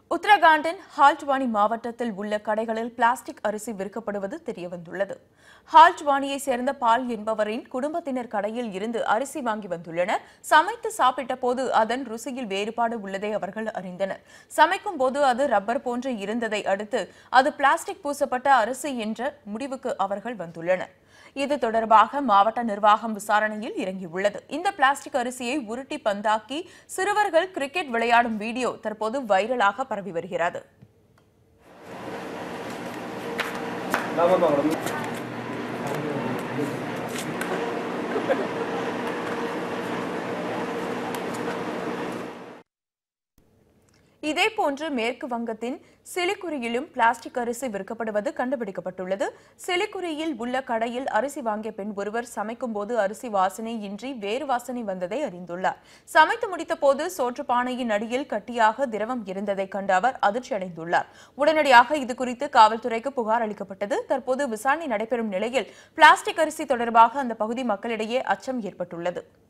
உத்தரகாண்டின் ஹால்ட்வானி மாவட்டத்தில் உள்ள கடைகளில் பிளாஸ்டிக் அரிசி விற்கப்படுவது தெரியவந்துள்ளது ஹால்ட்வானியை சேர்ந்த பால் என்பவரின் குடும்பத்தினர் கடையில் இருந்து அரிசி வாங்கி வந்துள்ளனர் சமைத்து சாப்பிட்ட போது அதன் ருசியில் வேறுபாடு உள்ளதை அவர்கள் அறிந்தனர் சமைக்கும் போது அது ரப்பர் போன்று இருந்ததை அடுத்து அது பிளாஸ்டிக் பூசப்பட்ட அரிசி என்ற முடிவுக்கு அவர்கள் வந்துள்ளனர் இது தொடர்பாக மாவட்ட நிர்வாகம் விசாரணையில் இறங்கியுள்ளது இந்த பிளாஸ்டிக் அரிசியை உருட்டி பந்தாக்கி சிறுவர்கள் கிரிக்கெட் விளையாடும் வீடியோ தற்போது வைரலாக பரவி வருகிறது இதேபோன்று மேற்கு வங்கத்தின் சிலிகுரியிலும் பிளாஸ்டிக் அரிசி விற்கப்படுவது கண்டுபிடிக்கப்பட்டுள்ளது சிலிகுரியில் உள்ள கடையில் அரிசி வாங்கிய பெண் ஒருவர் சமைக்கும் போது அரிசி வாசனை இன்றி வேறு வாசனை வந்ததை அறிந்துள்ளார் சமைத்து முடித்த போது சோற்று பானையின் அடியில் கட்டியாக திரவம் இருந்ததை கண்டு அவர் அதிர்ச்சி அடைந்துள்ளார் உடனடியாக இது குறித்து காவல்துறைக்கு புகார் அளிக்கப்பட்டது தற்போது விசாரணை நடைபெறும் நிலையில் பிளாஸ்டிக் அரிசி தொடர்பாக அந்த பகுதி மக்களிடையே அச்சம் ஏற்பட்டுள்ளது